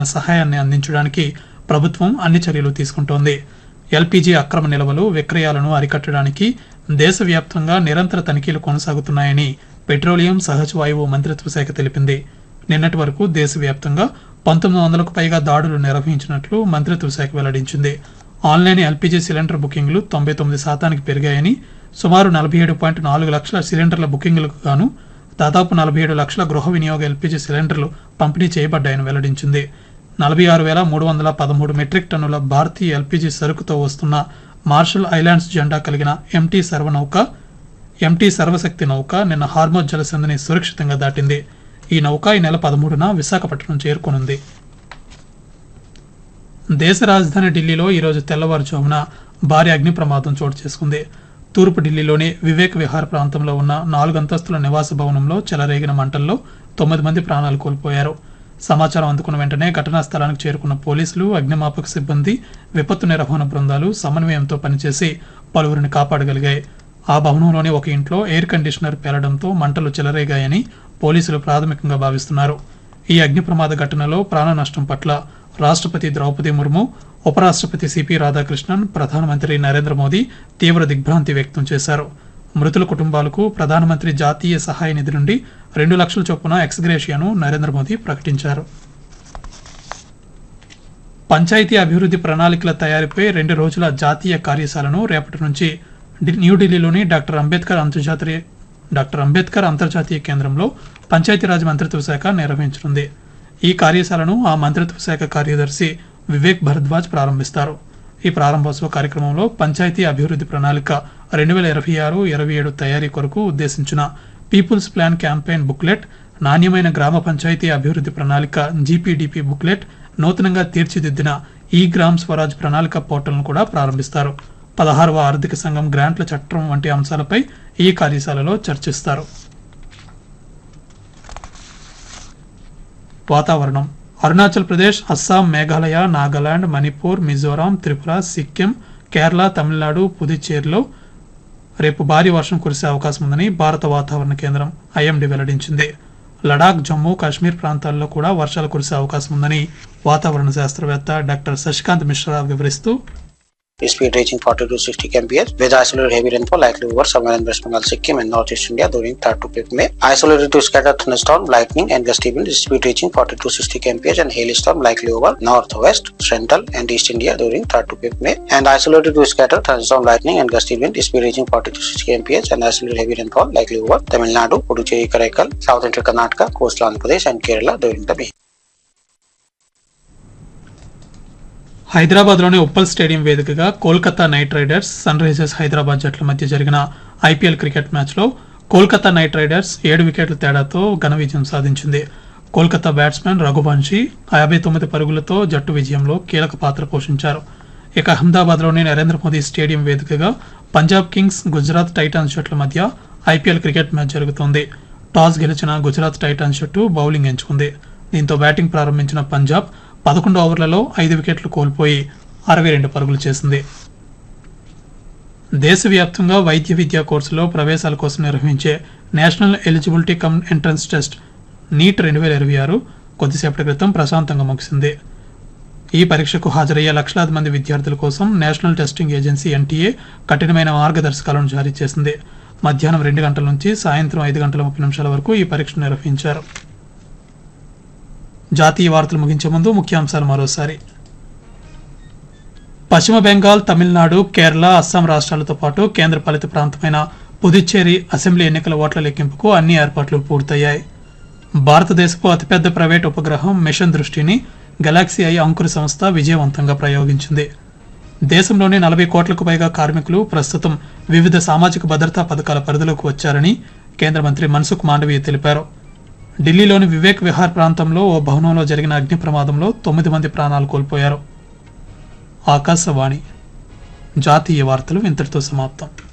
సహాయాన్ని అందించడానికి ప్రభుత్వం అన్ని చర్యలు తీసుకుంటోంది ఎల్పీజీ అక్రమ నిల్వలు విక్రయాలను అరికట్టడానికి దేశవ్యాప్తంగా నిరంతర తనిఖీలు కొనసాగుతున్నాయని పెట్రోలియం సహజ వాయువు మంత్రిత్వ శాఖ తెలిపింది నిన్నటి వరకు దేశవ్యాప్తంగా పంతొమ్మిది వందలకు పైగా దాడులు నిర్వహించినట్లు మంత్రిత్వ శాఖ వెల్లడించింది ఆన్లైన్ ఎల్పీజీ సిలిండర్ బుకింగ్లు తొంభై తొమ్మిది శాతానికి పెరిగాయని సుమారు నలభై ఏడు పాయింట్ నాలుగు లక్షల సిలిండర్ల బుకింగ్లకు గాను దాదాపు నలభై ఏడు లక్షల గృహ వినియోగ ఎల్పీజీ సిలిండర్లు పంపిణీ చేయబడ్డాయని వెల్లడించింది నలభై ఆరు వేల మూడు వందల పదమూడు మెట్రిక్ టన్నుల భారతీయ ఎల్పీజీ సరుకుతో వస్తున్న మార్షల్ ఐలాండ్స్ జెండా కలిగిన ఎంటీ సర్వనౌక ఎంటీ సర్వశక్తి నౌక నిన్న హార్మోజ్ జలసంధిని సురక్షితంగా దాటింది ఈ నౌక ఈ నెల పదమూడున విశాఖపట్నం చేరుకోనుంది దేశ రాజధాని ఢిల్లీలో ఈరోజు తెల్లవారుజామున భారీ అగ్ని ప్రమాదం చోటు చేసుకుంది తూర్పు ఢిల్లీలోని వివేక్ విహార్ ప్రాంతంలో ఉన్న నాలుగు అంతస్తుల నివాస భవనంలో చెలరేగిన మంటల్లో తొమ్మిది మంది ప్రాణాలు కోల్పోయారు సమాచారం అందుకున్న వెంటనే ఘటనా స్థలానికి చేరుకున్న పోలీసులు అగ్నిమాపక సిబ్బంది విపత్తు నిర్వహణ బృందాలు సమన్వయంతో పనిచేసి పలువురిని కాపాడగలిగాయి ఆ భవనంలోని ఒక ఇంట్లో ఎయిర్ కండిషనర్ పేలడంతో మంటలు చెలరేగాయని పోలీసులు ప్రాథమికంగా భావిస్తున్నారు ఈ అగ్ని ప్రమాద ఘటనలో ప్రాణ నష్టం పట్ల రాష్ట్రపతి ద్రౌపది ముర్ము ఉపరాష్ట్రపతి సిపి రాధాకృష్ణన్ ప్రధానమంత్రి నరేంద్ర మోదీ తీవ్ర దిగ్భ్రాంతి వ్యక్తం చేశారు మృతుల కుటుంబాలకు ప్రధానమంత్రి జాతీయ సహాయ నిధి నుండి రెండు లక్షల చొప్పున ఎక్స్గ్రేషియాను నరేంద్ర మోదీ ప్రకటించారు పంచాయతీ అభివృద్ధి ప్రణాళికల తయారీపై రెండు రోజుల జాతీయ కార్యశాలను రేపటి నుంచి ఢి- న్యూఢిల్లీలోని డాక్టర్ అంబేద్కర్ అంతర్జాతీయ డాక్టర్ అంబేద్కర్ అంతర్జాతీయ కేంద్రంలో పంచాయతీరాజ్ మంత్రిత్వ శాఖ నిర్వహించనుంది ఈ కార్యశాలను ఆ మంత్రిత్వ శాఖ కార్యదర్శి వివేక్ భరద్వాజ్ ప్రారంభిస్తారు ఈ ప్రారంభోత్సవ కార్యక్రమంలో పంచాయతీ అభివృద్ధి ప్రణాళిక రెండు వేల ఇరవై ఆరు ఇరవై ఏడు తయారీ కొరకు ఉద్దేశించిన పీపుల్స్ ప్లాన్ క్యాంపెయిన్ బుక్లెట్ నాణ్యమైన గ్రామ పంచాయతీ అభివృద్ధి ప్రణాళిక జీపీడీపీ బుక్లెట్ నూతనంగా తీర్చిదిద్దిన ఈ గ్రామ్ స్వరాజ్ ప్రణాళిక పోర్టల్ను కూడా ప్రారంభిస్తారు పదహారవ ఆర్థిక సంఘం గ్రాంట్ల చట్టం వంటి అంశాలపై ఈ కార్యశాలలో చర్చిస్తారు వాతావరణం అరుణాచల్ ప్రదేశ్ అస్సాం మేఘాలయ నాగాలాండ్ మణిపూర్ మిజోరాం త్రిపుర సిక్కిం కేరళ తమిళనాడు పుదుచ్చేరిలో రేపు భారీ వర్షం కురిసే అవకాశం ఉందని భారత వాతావరణ కేంద్రం ఐఎండీ వెల్లడించింది లడాక్ జమ్మూ కాశ్మీర్ ప్రాంతాల్లో కూడా వర్షాలు కురిసే అవకాశం ఉందని వాతావరణ శాస్త్రవేత్త డాక్టర్ శశికాంత్ మిశ్రా వివరిస్తూ speed reaching 40 to 60 kmph with isolated heavy rainfall likely over somewhere in West Bengal, Sikkim and Northeast India during 3rd to 5th May. Isolated to scattered thunderstorm, lightning and gusty wind speed reaching 40 to 60 kmph and hailstorm likely over northwest, central and east India during 3rd to 5th May. And isolated to scattered thunderstorm, lightning and gusty wind speed reaching 40 to 60 kmph and isolated heavy rainfall likely over Tamil Nadu, Puducherry, Karaikal, South Central Karnataka, coastal Andhra Pradesh and Kerala during the May. హైదరాబాద్లోని Uppal stadium వేదికగా Kolkata Knight Riders Sunrisers Hyderabad జట్ల మధ్య జరిగిన IPL cricket మ్యాచ్లో Kolkata Knight riders ఏడు వికెట్ల తేడాతో ఘన విజయం సాధించింది కోల్కతా బ్యాట్స్మెన్ రఘువంశీ యాభై తొమ్మిది పరుగులతో జట్టు విజయంలో కీలక పాత్ర పోషించారు ఇక అహ్మదాబాద్లోని నరేంద్ర మోదీ స్టేడియం వేదికగా పంజాబ్ కింగ్స్ గుజరాత్ టైటాన్స్ జట్ల మధ్య ఐపీఎల్ క్రికెట్ మ్యాచ్ జరుగుతోంది టాస్ గెలిచిన గుజరాత్ టైటాన్స్ జట్టు బౌలింగ్ ఎంచుకుంది దీంతో బ్యాటింగ్ ప్రారంభించిన పంజాబ్ పదకొండు ఓవర్లలో ఐదు వికెట్లు కోల్పోయి అరవై రెండు పరుగులు చేసింది దేశవ్యాప్తంగా వైద్య విద్యా కోర్సులో ప్రవేశాల కోసం నిర్వహించే National Eligibility cum Entrance Test NEET రెండు వేల ఇరవై ఆరు కొద్దిసేపటి క్రితం ప్రశాంతంగా ముగిసింది ఈ పరీక్షకు హాజరయ్యే లక్షలాది మంది విద్యార్థుల కోసం నేషనల్ టెస్టింగ్ ఏజెన్సీ ఎన్టీఏ కఠినమైన మార్గదర్శకాలను జారీ చేసింది మధ్యాహ్నం రెండు గంటల నుంచి సాయంత్రం ఐదు గంటల ముప్పై నిమిషాల వరకు ఈ పరీక్ష నిర్వహించారు జాతీయ వార్తలు ముగించే ముందు ముఖ్యాంశాలు మరోసారి పశ్చిమ బెంగాల్ తమిళనాడు కేరళ అస్సాం రాష్ట్రాలతో పాటు కేంద్ర పాలిత ప్రాంతమైన పుదుచ్చేరి అసెంబ్లీ ఎన్నికల ఓట్ల లెక్కింపుకు అన్ని ఏర్పాట్లు పూర్తయ్యాయి భారతదేశపు అతిపెద్ద ప్రైవేట్ ఉపగ్రహం మిషన్ దృష్టిని గెలాక్సీ ఐ అంకుర సంస్థ విజయవంతంగా ప్రయోగించింది దేశంలోని నలభై కోట్లకు పైగా కార్మికులు ప్రస్తుతం వివిధ సామాజిక భద్రతా పథకాల పరిధిలోకి వచ్చారని కేంద్ర మంత్రి మన్సుఖ్ మాండవీయ తెలిపారు ఢిల్లీలోని వివేక్ విహార్ ప్రాంతంలో ఓ భవనంలో జరిగిన అగ్ని ప్రమాదంలో తొమ్మిది మంది ప్రాణాలు కోల్పోయారు ఆకాశవాణి జాతీయ వార్తలు ఇంతటితో సమాప్తం